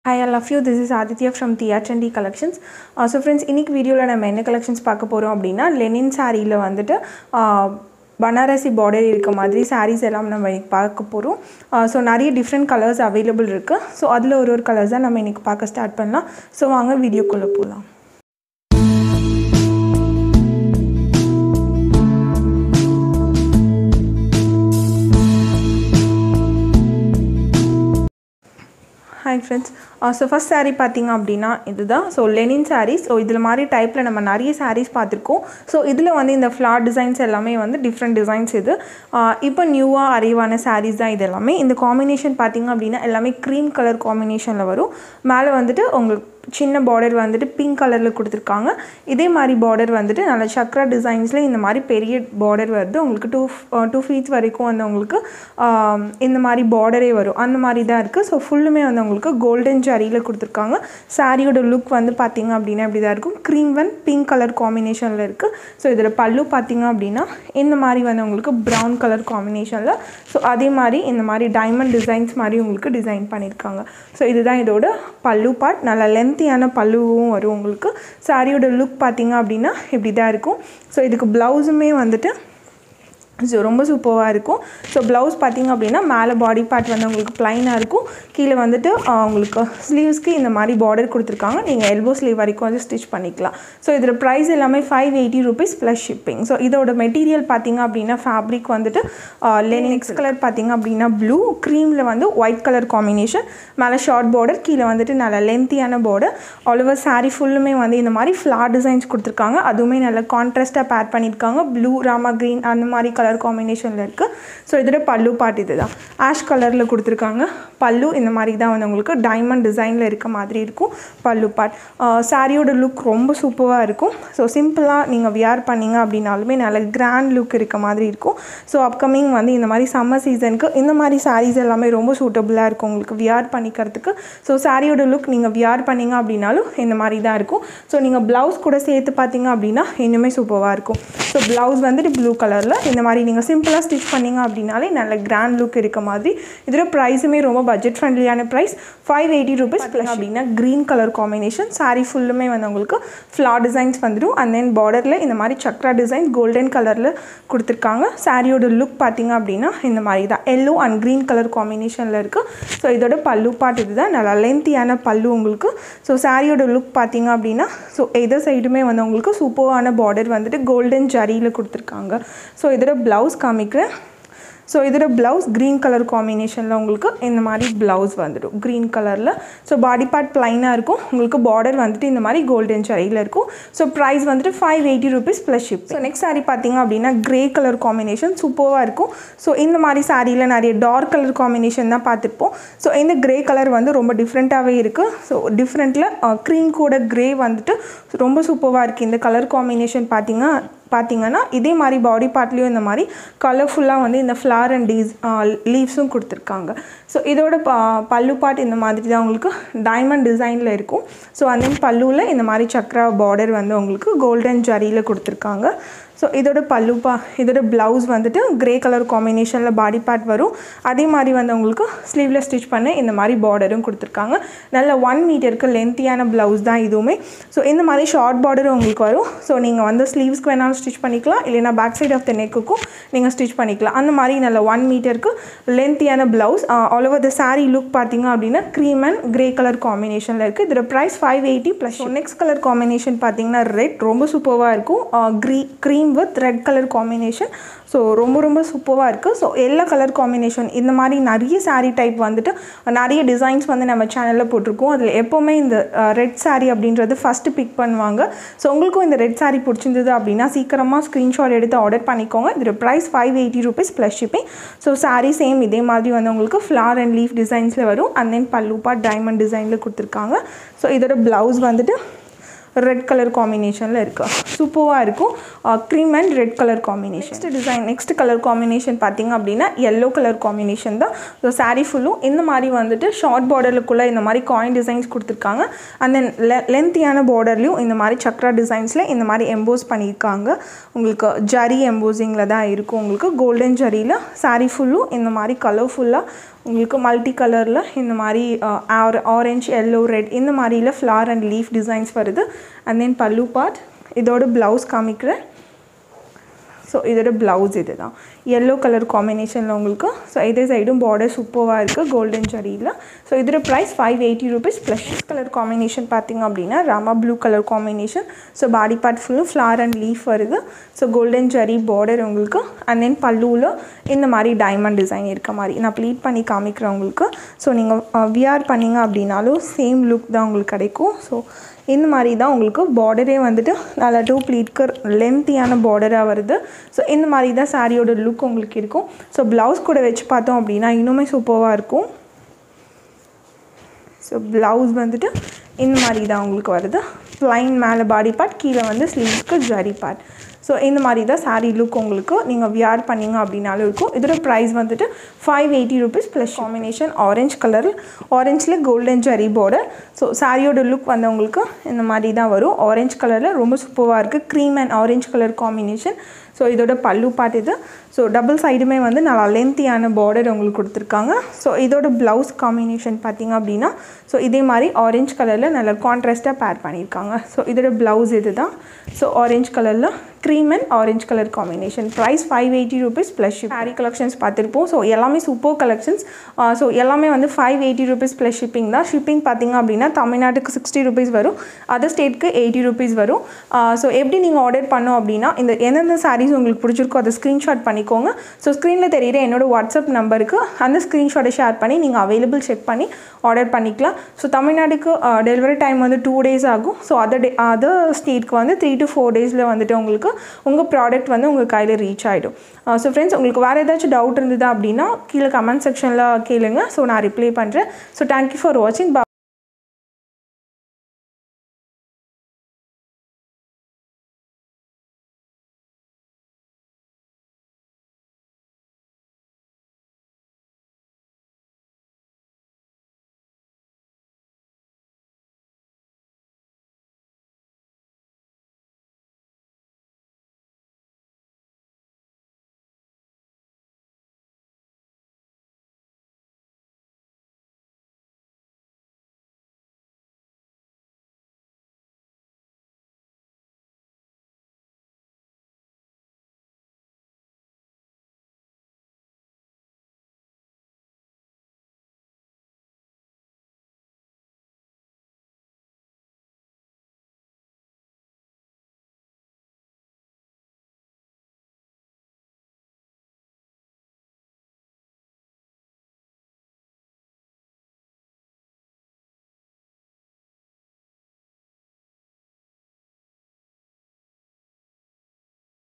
hi I love you this is Aditya from Diya Chandi collections so friends இன்னைக்கு வீடியோவில் நம்ம என்ன கலெக்ஷன்ஸ் பார்க்க போகிறோம் அப்படின்னா லெனின் சாரியில் வந்துட்டு uh, பனாரசி பார்டர் இருக்க மாதிரி சாரீஸ் எல்லாம் நம்ம இன்னைக்கு பார்க்க போகிறோம் ஸோ நிறைய டிஃப்ரெண்ட் கலர்ஸ் அவைலபிள் இருக்குது ஸோ அதில் ஒரு ஒரு கலர்ஸ் தான் நம்ம இன்னைக்கு பார்க்க ஸ்டார்ட் பண்ணலாம் ஸோ வாங்க வீடியோக்குள்ளே போகலாம் hi friends so first saree பார்த்தீங்க அப்படின்னா இதுதான் ஸோ லெனின் sarees ஸோ இதில் மாதிரி டைப்பில் நம்ம நிறைய sarees பார்த்துருக்கோம் ஸோ இதில் வந்து இந்த ஃப்ளார் டிசைன்ஸ் எல்லாமே வந்து டிஃப்ரெண்ட் டிசைன்ஸ் இது ஆஹ் இப்போ நியூவாக அரைவான sarees தான் இது எல்லாமே இந்த காம்பினேஷன் பார்த்தீங்க அப்படின்னா எல்லாமே க்ரீம் கலர் காம்பினேஷனில் வரும் மேலே வந்துட்டு உங்களுக்கு சின்ன பார்டர் வந்துட்டு பிங்க் கலரில் கொடுத்துருக்காங்க இதே மாதிரி பார்டர் வந்துட்டு நல்ல சக்ரா டிசைன்ஸில் இந்த மாதிரி பெரிய பார்டர் வருது உங்களுக்கு டூ டூ ஃபீட்ஸ் வரைக்கும் வந்து உங்களுக்கு ஆம், இந்த மாதிரி பார்டரே வரும் அந்த மாதிரி தான் இருக்குது ஸோ ஃபுல்லுமே வந்து உங்களுக்கு கோல்டன் ஜரியில் கொடுத்துருக்காங்க சாரியோட லுக் வந்து பார்த்தீங்க அப்படின்னா இப்படி தான் இருக்கும் க்ரீம் ஒன் பிங்க் கலர் காம்பினேஷனில் இருக்குது ஸோ இதில் பல்லு பார்த்தீங்க அப்படின்னா இந்த மாதிரி வந்து உங்களுக்கு ப்ரௌன் கலர் காம்பினேஷனில் ஸோ அதே மாதிரி இந்த மாதிரி டைமண்ட் டிசைன்ஸ் மாதிரி உங்களுக்கு டிசைன் பண்ணியிருக்காங்க ஸோ இதுதான் இதோட பல்லு பார்ட் நல்லா லென்த்தியான பல்லுவும் வரும் உங்களுக்கு சாரியோட லுக் பார்த்தீங்க அப்படின்னா இப்படி தான் இருக்கும் ஸோ இதுக்கு ப்ளவுஸுமே வந்துட்டு ஸோ ரொம்ப சூப்பராக இருக்கும் ஸோ ப்ளவுஸ் பார்த்தீங்க அப்படின்னா மேலே பாடி பார்ட் வந்து உங்களுக்கு ப்ளைனாக இருக்கும் கீழே வந்துட்டு ஆஹ், உங்களுக்கு ஸ்லீவ்ஸ்க்கு இந்த மாதிரி பார்டர் கொடுத்துருக்காங்க நீங்கள் எல்போ ஸ்லீவ் வரைக்கும் வந்து ஸ்டிச் பண்ணிக்கலாம் ஸோ இதில் ப்ரைஸ் எல்லாமே five eighty rupees plus shipping so இதோட மெட்டீரியல் பார்த்தீங்க அப்படின்னா ஃபேப்ரிக் வந்துட்டு லெனிக்ஸ் கலர் பார்த்தீங்க அப்படின்னா ப்ளூ க்ரீமில் வந்து ஒயிட் கலர் காம்பினேஷன் மேலே ஷார்ட் பார்டர் கீழே வந்துட்டு நல்ல லென்த்தியான பார்டர் ஆல்ஓவர் saree ஃபுல்லுமே வந்து இந்த மாதிரி ஃப்ளார் டிசைன்ஸ் கொடுத்துருக்காங்க அதுவுமே நல்ல கான்ட்ராஸ்ட்டாக பேர் பண்ணியிருக்காங்க ப்ளூ ராமா க்ரீன் அந்த மாதிரி கலர் காம்பினேஷனில் இருக்குது ஸோ இதோட பல்லு பார்ட் இது தான் ஆஷ் கலரில் கொடுத்துருக்காங்க பல்லு இந்த மாதிரி தான் வந்து உங்களுக்கு டைமண்ட் டிசைனில் இருக்க மாதிரி இருக்கும் பல்லு பார்ட் சாரியோட லுக் ரொம்ப சூப்பராக இருக்கும் ஸோ சிம்பிளாக நீங்கள் வியர் பண்ணீங்க அப்படின்னாலுமே நல்ல கிராண்ட் லுக் இருக்க மாதிரி இருக்கும் ஸோ அப்கமிங் வந்து இந்த மாதிரி சம்மர் சீசனுக்கு இந்த மாதிரி sarees எல்லாமே ரொம்ப சூட்டபுளாக இருக்கும் உங்களுக்கு வியர் பண்ணிக்கிறதுக்கு ஸோ சாரியோட லுக் நீங்கள் வியர் பண்ணீங்க அப்படின்னாலும் இந்த மாதிரி தான் இருக்கும் ஸோ நீங்கள் ப்ளவுஸ் கூட சேர்த்து பார்த்தீங்க அப்படின்னா இன்னுமே சூப்பராக இருக்கும் ஸோ ப்ளவுஸ் வந்துட்டு ப்ளூ கலரில் இந்த மாதிரி நீங்கள் சிம்பிளாக ஸ்டிச் பண்ணீங்க அப்படின்னாலே நல்ல கிராண்ட் லுக் இருக்க மாதிரி இதோட ப்ரைஸுமே ரொம்ப பட்ஜெட் ஃப்ரெண்ட்லியான price five eighty rupees plus அப்படின்னா க்ரீன் கலர் காம்பினேஷன் saree ஃபுல்லுமே வந்து உங்களுக்கு ஃப்ளார் டிசைன்ஸ் வந்துடும் அண்ட் தென் பார்டரில் இந்த மாதிரி சக்ரா டிசைன் கோல்டன் கலரில் கொடுத்துருக்காங்க சாரியோட லுக் பார்த்தீங்க அப்படின்னா இந்த மாதிரி தான் எல்லோ அண்ட் க்ரீன் கலர் காம்பினேஷனில் இருக்குது ஸோ இதோட பல்லு பார்ட் இதுதான் நல்லா லென்த்தியான பல்லு உங்களுக்கு ஸோ சாரியோட லுக் பார்த்தீங்க அப்படின்னா ஸோ எதர் சைடுமே வந்து உங்களுக்கு சூப்பரான பார்டர் வந்துட்டு கோல்டன் ஜரியில் கொடுத்துருக்காங்க ஸோ இதோட ப்ளவுஸ் காமிக்கிறேன் ஸோ இதோட ப்ளவுஸ் க்ரீன் கலர் காம்பினேஷனில் உங்களுக்கு இந்த மாதிரி ப்ளவுஸ் வந்துடும் க்ரீன் கலரில் ஸோ பாடி பார்ட் ப்ளைனாக இருக்கும் உங்களுக்கு பார்டர் வந்துட்டு இந்த மாதிரி கோல்டன் சரியில் இருக்கும் ஸோ ப்ரைஸ் வந்துட்டு five eighty rupees plus ship so next saree பார்த்தீங்க அப்படின்னா க்ரே கலர் காம்பினேஷன் சூப்பராக இருக்கும் ஸோ இந்த மாதிரி சாரியில் நிறைய டார்க் கலர் காம்பினேஷன் தான் பார்த்துருப்போம் ஸோ இந்த க்ரே கலர் வந்து ரொம்ப டிஃப்ரெண்ட்டாகவே இருக்குது ஸோ டிஃப்ரெண்ட்டில் க்ரீம் கூட க்ரே வந்துட்டு ரொம்ப சூப்பராக இருக்குது இந்த கலர் காம்பினேஷன் பார்த்தீங்க பார்த்தீங்கன்னா இதே மாதிரி பாடி பார்ட்லேயும் இந்த மாதிரி கலர்ஃபுல்லாக வந்து இந்த ஃப்ளார் அண்ட் டீஸ் லீவ்ஸும் கொடுத்துருக்காங்க ஸோ இதோட ப பல்லு பார்ட் இந்த மாதிரி தான் உங்களுக்கு டைமண்ட் டிசைனில் இருக்கும் ஸோ அந்த பல்லுவில் இந்த மாதிரி சக்ரா பார்டர் வந்து உங்களுக்கு கோல்டன் ஜரியில் கொடுத்துருக்காங்க ஸோ இதோட பல்லு பா இதோட ப்ளவுஸ் வந்துட்டு கிரே கலர் காம்பினேஷனில் பாடி பார்ட் வரும் அதே மாதிரி வந்து உங்களுக்கு ஸ்லீவில் ஸ்டிச் பண்ண இந்த மாதிரி பார்டரும் கொடுத்துருக்காங்க நல்ல ஒன் மீட்டருக்கு லென்த்தியான ப்ளவுஸ் தான் இதுவுமே ஸோ இந்த மாதிரி ஷார்ட் பார்டரும் உங்களுக்கு வரும் ஸோ நீங்கள் வந்து ஸ்லீவ்ஸ்க்கு வேணாலும் ஸ்டிச் பண்ணிக்கலாம் இல்லைனா பேக் சைட் ஆஃப் த நெக்குக்கும் நீங்கள் ஸ்டிச் பண்ணிக்கலாம் அந்த மாதிரி நல்ல ஒன் மீட்டருக்கு லென்த்தியான blouse all over the saree look பார்த்தீங்க அப்படின்னா க்ரீம் அண்ட் கிரே கலர் காம்பினேஷனில் இருக்குது இதோட price five eighty plus next colour combination பார்த்தீங்கன்னா ரெட் ரொம்ப சூப்பராக இருக்கும் க்ரீ cream with red colour combination so ரொம்ப ரொம்ப சூப்பராக இருக்குது ஸோ எல்லா கலர் காம்பினேஷன் இந்த மாதிரி நிறைய saree டைப் வந்துட்டு நிறைய டிசைன்ஸ் வந்து நம்ம சேனலில் போட்டிருக்கோம் அதில் எப்போவுமே இந்த ரெட் saree அப்படின்றது ஃபஸ்ட்டு பிக் பண்ணுவாங்க ஸோ உங்களுக்கும் இந்த ரெட் saree பிடிச்சிருந்தது அப்படின்னா சீக்கிரமாக ஸ்க்ரீன்ஷாட் எடுத்து ஆர்டர் பண்ணிக்கோங்க இதோட price five eighty rupees plus shipping so saree same இதே மாதிரி வந்து உங்களுக்கு ஃப்ளார் அண்ட் லீஃப் டிசைன்ஸில் வரும் and then pallu part diamond டிசைனில் கொடுத்துருக்காங்க ஸோ இதோட ப்ளவுஸ் வந்துட்டு ரெட் கலர் காம்பினேஷனில் இருக்கு சூப்பராக இருக்கும் cream and red colour combination next design next colour combination பார்த்தீங்க அப்படின்னா எல்லோ கலர் காம்பினேஷன் தான் ஸோ saree ஃபுல்லும் இந்த மாதிரி வந்துட்டு ஷார்ட் பார்டருக்குள்ளே இந்த மாதிரி காயின் டிசைன்ஸ் கொடுத்துருக்காங்க அண்ட் தென் லென்த்தியான பார்டர்லையும் இந்த மாதிரி சக்ரா டிசைன்ஸில் இந்த மாதிரி எம்போஸ் பண்ணியிருக்காங்க உங்களுக்கு ஜரி எம்போசிங்கில் தான் இருக்கும் உங்களுக்கு கோல்டன் ஜரியில் saree ஃபுல்லும் இந்த மாதிரி கலர்ஃபுல்லாக உங்களுக்கு மல்டி கலரில் இந்த மாதிரி ஆரஞ்ச் எல்லோ ரெட் இந்த மாதிரியில் ஃப்ளார் அண்ட் லீஃப் டிசைன்ஸ் வருது அண்ட் தென் பல்லு பார்ட் இதோட ப்ளவுஸ் காமிக்கிறேன் ஸோ இதோட ப்ளவுஸ் இது தான் எல்லோ கலர் காம்பினேஷனில் உங்களுக்கு ஸோ இதே சைடும் பார்டர் சூப்பராக இருக்குது கோல்டன் ஜரியில் ஸோ இதோட price five eighty rupees plus colour combination பார்த்திங்க அப்படின்னா Rama blue colour combination so body part ஃபுல்லும் ஃப்ளார் அண்ட் லீஃப் வருது ஸோ கோல்டன் ஜரி பார்டர் உங்களுக்கு அண்ட் தென் பல்லுவில் இந்த மாதிரி டைமண்ட் டிசைன் இருக்க மாதிரி நான் ப்ளீட் பண்ணி காமிக்கிறேன் உங்களுக்கு ஸோ நீங்கள் விஆர் பண்ணிங்க அப்படின்னாலும் சேம் லுக் தான் உங்களுக்கு கிடைக்கும் ஸோ இந்த மாதிரி தான் உங்களுக்கு பார்டரே வந்துட்டு நல்லா டூ ப்ளீட்க்கு லென்த்தியான பார்டராக வருது ஸோ இந்த மாதிரி தான் சாரியோட லுக் உங்களுக்கு இருக்கும் ஸோ ப்ளவுஸ் கூட வச்சு பார்த்தோம் அப்படின்னா இன்னுமே சூப்பராக இருக்கும் ஸோ ப்ளவுஸ் வந்துட்டு இந்த மாதிரி தான் உங்களுக்கு வருது ப்ளைன் மேலே பாடி பார்ட் கீழே வந்து ஸ்லீவ்ஸ்க்கு ஜரி பார்ட் ஸோ இந்த மாதிரி தான் சாரீ லுக் உங்களுக்கு நீங்கள் வியர் பண்ணிங்க அப்படின்னாலும் இருக்கும் இதோட ப்ரைஸ் வந்துட்டு five eighty rupees plus combination orange colour ஆரஞ்சில் கோல்டன் ஜரி பார்டர் ஸோ சாரியோட லுக் வந்து உங்களுக்கு இந்த மாதிரி தான் வரும் ஆரஞ்ச் கலரில் ரொம்ப சூப்பராக இருக்குது cream and orange colour combination so இதோட பல்லு பார்ட் இது ஸோ டபுள் சைடுமே வந்து நல்லா லென்த்தியான பார்டர் உங்களுக்கு கொடுத்துருக்காங்க ஸோ இதோட ப்ளவுஸ் காம்பினேஷன் பார்த்திங்க அப்படின்னா ஸோ இதே மாதிரி ஆரஞ்ச் கலரில் நல்லா கான்ட்ராஸ்ட்டாக பேர் பண்ணியிருக்காங்க ஸோ இதோட ப்ளவுஸ் இது தான் ஸோ ஆரஞ்ச் கலரில் cream and orange colour combination price five eighty rupees plus sari collections பார்த்துருப்போம் ஸோ எல்லாமே சூப்பர் கலெக்ஷன்ஸ் ஸோ எல்லாமே வந்து five eighty rupees plus shipping தான் ஷிப்பிங் பார்த்திங்க அப்படின்னா தமிழ்நாட்டுக்கு சிக்ஸ்டி ருபீஸ் வரும் அதர் ஸ்டேட்க்கு எயிட்டி ருபீஸ் வரும் ஸோ எப்படி நீங்கள் ஆர்டர் பண்ணோம் அப்படின்னா இந்த எந்தெந்த சாரீஸ் உங்களுக்கு பிடிச்சிருக்கோ அதை ஸ்க்ரீன்ஷாட் பண்ணிக்கோங்க ஸோ ஸ்க்ரீனில் தெரியுற என்னோட வாட்ஸ்அப் நம்பருக்கு அந்த ஸ்க்ரீன்ஷாட்டை ஷேர் பண்ணி நீங்கள் அவைலபிள் செக் பண்ணி ஆர்டர் பண்ணிக்கலாம் ஸோ தமிழ்நாட்டுக்கு டெலிவரி டைம் வந்து டூ டேஸ் ஆகும் ஸோ அதர் டே அதர் ஸ்டேட்க்கு வந்து த்ரீ டு ஃபோர் டேஸில் வந்துட்டு உங்களுக்கு உங்கள் ப்ராடக்ட் வந்து உங்கள் கையில் ரீச் ஆகிடும் ஸோ ஃப்ரெண்ட்ஸ் உங்களுக்கு வேறு ஏதாச்சும் டவுட் இருந்தது அப்படின்னா கீழே கமெண்ட் செக்ஷனில் கேளுங்க ஸோ நான் ரிப்ளை பண்ணுறேன் ஸோ தேங்க்யூ ஃபார் வாட்சிங்